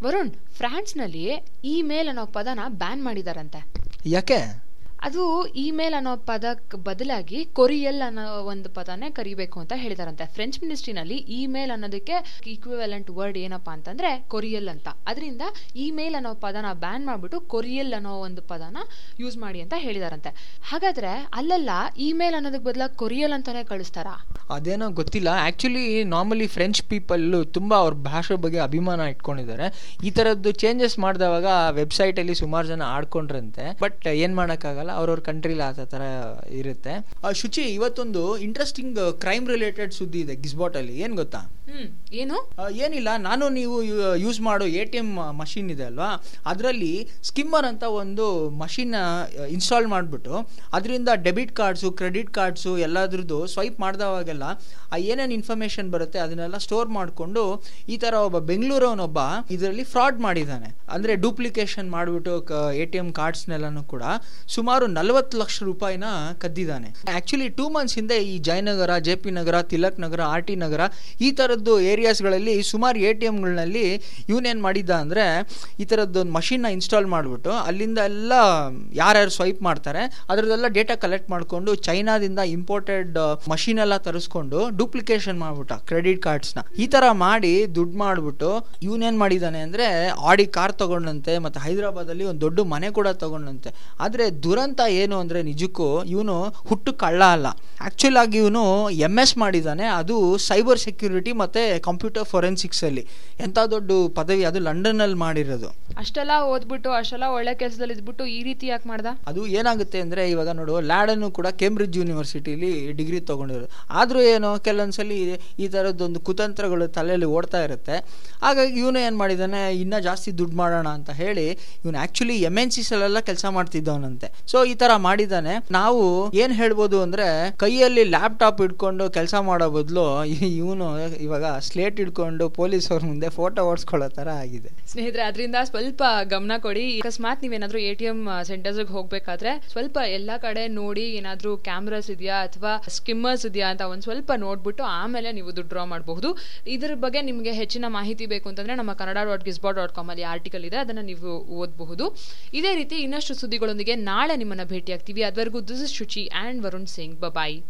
ವರುಣ್ ಫ್ರಾನ್ಸ್ನಲ್ಲಿ ಇಮೇಲ್ ಅನ್ನೋ ಪದನ ಬ್ಯಾನ್ ಮಾಡಿದಾರಂತೆ ಯಾಕೆ ಅದು ಇಮೇಲ್ ಅನ್ನೋ ಪದಕ್ಕೆ ಬದಲಾಗಿ ಕೊರಿಯಲ್ ಅನ್ನೋ ಒಂದು ಪದನೇ ಕರಿಬೇಕು ಅಂತ ಹೇಳಿದಾರಂತೆ ಫ್ರೆಂಚ್ ಮಿನಿಸ್ಟ್ರಿನಲ್ಲಿ ಇಮೇಲ್ ಅನ್ನೋದಕ್ಕೆ ಈಕ್ವಿವೆಲೆಂಟ್ ವರ್ಡ್ ಏನಪ್ಪಾ ಅಂತಂದ್ರೆ ಕೊರಿಯಲ್ ಅಂತ ಅದರಿಂದ ಇಮೇಲ್ ಅನ್ನೋ ಪದನ ಬ್ಯಾನ್ ಮಾಡ್ಬಿಟ್ಟು ಕೊರಿಯಲ್ ಅನ್ನೋ ಒಂದು ಪದನ ಯೂಸ್ ಮಾಡಿ ಅಂತ ಹೇಳಿದಾರಂತೆ ಹಾಗಾದ್ರೆ ಅಲ್ಲೆಲ್ಲ ಇಮೇಲ್ ಅನ್ನೋದಕ್ಕೆ ಬದಲಾಗಿ ಕೊರಿಯಲ್ ಅಂತಾನೆ ಕಳಿಸ್ತಾರಾ ಅದೇನೋ ಗೊತ್ತಿಲ್ಲ ಆ್ಯಕ್ಚುಲಿ ನಾರ್ಮಲಿ ಫ್ರೆಂಚ್ ಪೀಪಲ್ಲು ತುಂಬ ಅವ್ರ ಭಾಷೆ ಬಗ್ಗೆ ಅಭಿಮಾನ ಇಟ್ಕೊಂಡಿದ್ದಾರೆ ಈ ಥರದ್ದು ಚೇಂಜಸ್ ಮಾಡಿದವಾಗ ವೆಬ್ಸೈಟಲ್ಲಿ ಸುಮಾರು ಜನ ಆಡ್ಕೊಂಡ್ರಂತೆ ಬಟ್ ಏನು ಮಾಡೋಕ್ಕಾಗಲ್ಲ ಅವ್ರವ್ರ ಕಂಟ್ರಿಲಿ ಆ ಥರ ಇರುತ್ತೆ ಆ, ಶುಚಿ ಇವತ್ತೊಂದು ಇಂಟ್ರೆಸ್ಟಿಂಗ್ ಕ್ರೈಮ್ ರಿಲೇಟೆಡ್ ಸುದ್ದಿ ಇದೆ ಗಿಸ್ಬಾಟಲ್ಲಿ ಏನು ಗೊತ್ತಾ ಹ್ಮ್ ಏನು ಆ, ಏನಿಲ್ಲ ನಾನು ನೀವು ಯೂಸ್ ಮಾಡೋ ಎ ಟಿ ಎಮ್ ಮಷಿನ್ ಇದೆ ಅಲ್ವಾ ಅದರಲ್ಲಿ ಸ್ಕಿಮ್ಮರ್ ಅಂತ ಒಂದು ಮಷಿನ್ ಇನ್ಸ್ಟಾಲ್ ಮಾಡಿಬಿಟ್ಟು ಅದರಿಂದ ಡೆಬಿಟ್ ಕಾರ್ಡ್ಸು ಕ್ರೆಡಿಟ್ ಕಾರ್ಡ್ಸು ಎಲ್ಲದ್ರದ್ದು ಸ್ವೈಪ್ ಮಾಡಿದವಾಗೆಲ್ಲ ಆ ಏನೇನು ಇನ್ಫಾರ್ಮೇಷನ್ ಬರುತ್ತೆ ಅದನ್ನೆಲ್ಲ ಸ್ಟೋರ್ ಮಾಡಿಕೊಂಡು ಈ ಥರ ಒಬ್ಬ ಬೆಂಗಳೂರವನೊಬ್ಬ ಇದರಲ್ಲಿ ಫ್ರಾಡ್ ಮಾಡಿದ್ದಾನೆ ಅಂದರೆ ಡೂಪ್ಲಿಕೇಶನ್ ಮಾಡಿಬಿಟ್ಟು ಎ ಟಿ ಎಮ್ ಕಾರ್ಡ್ಸ್ನೆಲ್ಲನೂ ಕೂಡ ಸುಮಾರು ನಲವತ್ತು ಲಕ್ಷ ರೂಪಾಯಿನ ಕದ್ದಿದ್ದಾನೆ ಆ್ಯಕ್ಚುಲಿ ಟೂ ಮಂತ್ಸ್ ಹಿಂದೆ ಈ Jayanagar J P Nagar Tilak Nagar R T Nagar ಈ ಥರದ್ದು ಏರಿಯಾಸ್ಗಳಲ್ಲಿ ಸುಮಾರು ಎ ಟಿ ಎಮ್ಗಳಲ್ಲಿ ಇವನೇನು ಮಾಡಿದ್ದ ಅಂದರೆ ಈ ಥರದ್ದು ಒಂದು ಮಷಿನ್ನ ಇನ್ಸ್ಟಾಲ್ ಮಾಡಿಬಿಟ್ಟು ಅಲ್ಲಿಂದ ಎಲ್ಲ ಯಾರ್ಯಾರು ಸ್ವೈಪ್ ಮಾಡ್ತಾರೆ ಅದರದ್ದೆಲ್ಲ ಡೇಟಾ ಕಲೆಕ್ಟ್ ಮಾಡಿಕೊಂಡು ಚೈನಾದಿಂದ ಇಂಪೋರ್ಟೆಡ್ ಮಷಿನ್ ಎಲ್ಲ ತರಿಸ್ಕೊಂಡು ಡೂಪ್ಲಿಕೇಶನ್ ಮಾಡ್ಬಿಟ್ಟ ಕ್ರೆಡಿಟ್ ಕಾರ್ಡ್ಸ್ನ ಈ ಥರ ಮಾಡಿ ದುಡ್ಡು ಮಾಡಿಬಿಟ್ಟು ಇವನೇನು ಮಾಡಿದ್ದಾನೆ ಅಂದರೆ ಆಡಿ ಕಾರ್ ತಗೊಂಡಂತೆ ಮತ್ತು ಹೈದರಾಬಾದಲ್ಲಿ ಒಂದು ದೊಡ್ಡ ಮನೆ ಕೂಡ ತಗೊಂಡಂತೆ ಆದರೆ ದುರಂತ ಏನು ಅಂದರೆ ನಿಜಕ್ಕೂ ಇವನು ಹುಟ್ಟು ಕಳ್ಳ ಅಲ್ಲ ಆ್ಯಕ್ಚುಲ್ ಆಗಿ ಇವನು ಎಮ್ ಎಸ್ ಮಾಡಿದ್ದಾನೆ ಅದು ಸೈಬರ್ ಸೆಕ್ಯೂರಿಟಿ ಮತ್ತು ಕಂಪ್ಯೂಟರ್ ಫೊರೆನ್ಸಿಕ್ಸಲ್ಲಿ ಎಂಥ ದೊಡ್ಡ ಪದವಿ ಅದು ಲಂಡನ್ನಲ್ಲಿ ಮಾಡಿರೋದು ಅಷ್ಟೆಲ್ಲ ಓದ್ಬಿಟ್ಟು ಅಷ್ಟೆಲ್ಲ ಒಳ್ಳೆ ಕೆಲಸದಲ್ಲಿ ಇದ್ಬಿಟ್ಟು ಈ ರೀತಿ ಯಾಕೆ ಮಾಡ್ದ ಅದು ಏನಾಗುತ್ತೆ ಅಂದರೆ ಇವಾಗ ನೋಡು ಲ್ಯಾಡನ್ನು ಕೂಡ ಕೇಂಬ್ರಿಡ್ಜ್ ಯೂನಿವರ್ಸಿಟಿಲಿ ಡಿಗ್ರಿ ತೊಗೊಂಡಿರೋದು ಆದರೂ ಏನು ಕೆಲವೊಂದ್ಸಲಿ ಈ ಥರದ್ದೊಂದು ಕುತಂತ್ರಗಳು ತಲೆಯಲ್ಲಿ ಓಡ್ತಾ ಇರುತ್ತೆ ಹಾಗಾಗಿ ಇವನು ಏನು ಮಾಡಿದ್ದಾನೆ ಇನ್ನೂ ಜಾಸ್ತಿ ದುಡ್ಡು ಮಾಡೋಣ ಅಂತ ಹೇಳಿ ಇವನು ಆ್ಯಕ್ಚುಲಿ ಎಮ್ ಎನ್ ಸಿಸಲ್ಲೆಲ್ಲ ಕೆಲಸ ಮಾಡ್ತಿದ್ದವನಂತೆ ಸೊ ಈ ಥರ ಮಾಡಿದ್ದಾನೆ ನಾವು ಏನು ಹೇಳ್ಬೋದು ಅಂದರೆ ಕೈಯಲ್ಲಿ ಲ್ಯಾಪ್ಟಾಪ್ ಇಟ್ಕೊಂಡು ಕೆಲಸ ಮಾಡೋ ಬದಲು ಇವನು ಇವಾಗ ಸ್ಲೇಟ್ ಇಟ್ಕೊಂಡು ಪೊಲೀಸ್ ಅವ್ರ ಮುಂದೆ ಫೋಟೋ ಓಡಿಸ್ಕೊಳ್ಳೋ ಥರ ಆಗಿದೆ ಸ್ನೇಹಿತರೆ ಅದರಿಂದ ಸ್ವಲ್ಪ ಗಮನ ಕೊಡಿ ಅಕಸ್ಮಾತ್ ನೀವೇನಾದ್ರೂ ಎ ಟಿ ಎಂ ಸೆಂಟರ್ಸ್ಗೆ ಹೋಗ್ಬೇಕಾದ್ರೆ ಸ್ವಲ್ಪ ಎಲ್ಲಾ ಕಡೆ ನೋಡಿ ಏನಾದ್ರೂ ಕ್ಯಾಮ್ರಾಸ್ ಇದೆಯಾ ಅಥವಾ ಸ್ಕಿಮ್ಮರ್ಸ್ ಇದೆಯಾ ಅಂತ ಒಂದ್ ಸ್ವಲ್ಪ ನೋಡ್ಬಿಟ್ಟು ಆಮೇಲೆ ನೀವು ದುಡ್ಡು ಡ್ರಾ ಮಾಡಬಹುದು ಇದ್ರ ಬಗ್ಗೆ ನಿಮಗೆ ಹೆಚ್ಚಿನ ಮಾಹಿತಿ ಬೇಕು ಅಂತಂದ್ರೆ ನಮ್ಮ ಕನ್ನಡ ಡಾಟ್ ಗಿಸ್ಬಾ ಡಾಟ್ ಕಾಮ್ ಅಲ್ಲಿ ಆರ್ಟಿಕಲ್ ಇದೆ ಅದನ್ನ ನೀವು ಓದಬಹುದು ಇದೇ ರೀತಿ ಇನ್ನಷ್ಟು ಸುದ್ದಿಗಳೊಂದಿಗೆ ನಾಳೆ ನಿಮ್ಮನ್ನ ಭೇಟಿಯಾಗ್ತೀವಿ ಅದುವರೆಗೂ this is Shuchi and Varun Singh bye